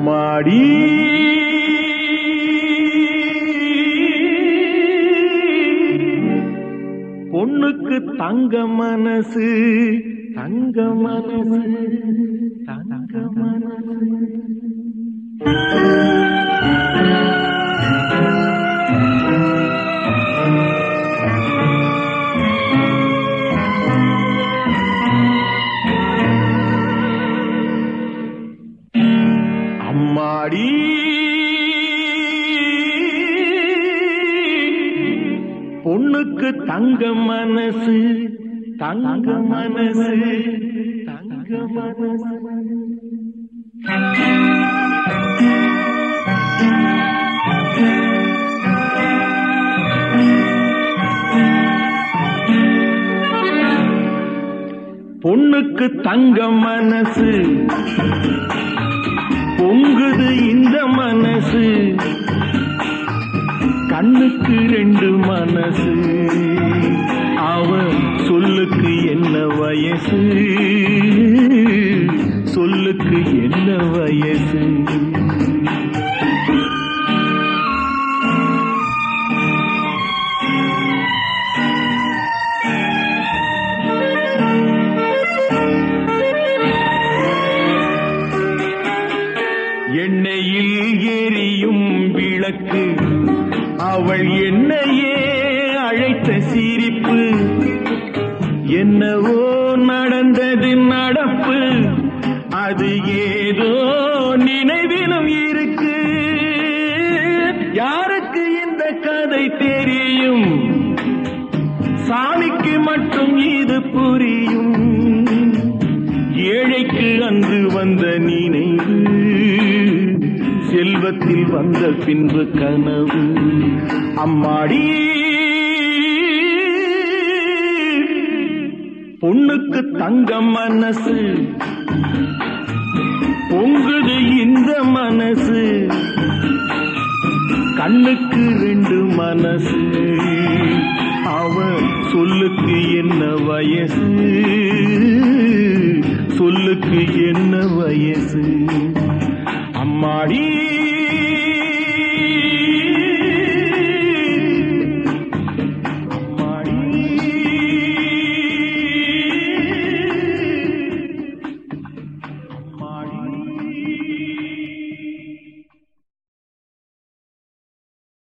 அம்மாடி பொண்ணுக்கு தங்க மனசு தங்க மனசு தங்க மனசு அம்மாடி பொண்ணுக்கு தங்க மனசு தங்க மனசு தங்க மனசு பொண்ணுக்கு தங்க மனசு பொங்குது இந்த மனசு கண்ணுக்கு ரெண்டு மனசு அவன் சொல்லுக்கு என்ன வயசு சொல்லுக்கு என்ன வயசு எண்ணெயில் எரியும் விளக்கு அவள் என்னையே அழைத்த சிரிப்பு என்னவோ நடந்தது நடப்பு அது ஏதோ நினைவிலும் இருக்கு யாருக்கு இந்த கதை தெரியும் சாமிக்கு மட்டும் இது புரியும் ஏழைக்கு அன்று வந்த நினைவு செல்வத்தில் வந்த பின்பு கனவு அம்மாடி பொண்ணுக்கு தங்க மனசு பொங்குது இந்த மனசு கண்ணுக்கு ரெண்டு மனசு அவன் சொல்லுக்கு என்ன வயசு சொல்லுக்கு என்ன வயசு அம்மாடி